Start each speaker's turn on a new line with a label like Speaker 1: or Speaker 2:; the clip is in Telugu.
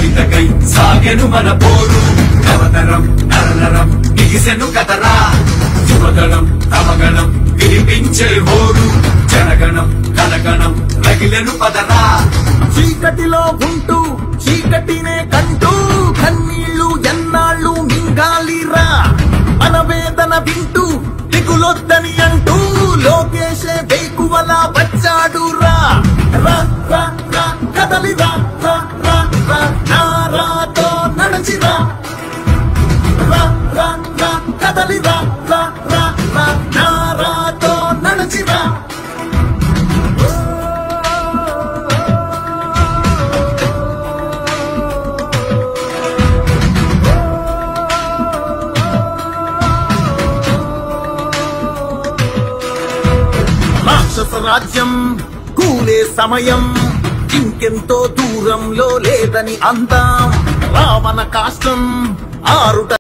Speaker 1: కవితకై సాగెను మన పోరు నవతరం నరనరం బిగిసెను కథరా యువగణం తమగణం వినిపించే హోరు జనగణం కనగణం రగిలెను పదరా
Speaker 2: చీకటిలో ఉంటూ చీకటినే కంటూ కన్నీళ్లు ఎన్నాళ్ళు మింగాలిరా మన వేదన వింటూ దిగులొద్దని అంటూ లోకేశే వేకువల వచ్చాడు రా రా రా రా కదలిరా రా రా రా నారాతో నడచిరా రా రా రా కదలిరా రా రా రా నారాతో నడచిరా రాక్షస రాజ్యం కూలే సమయం ఇంకెంతో దూరంలో లేదని అందాం రావణ కాష్టం ఆరుట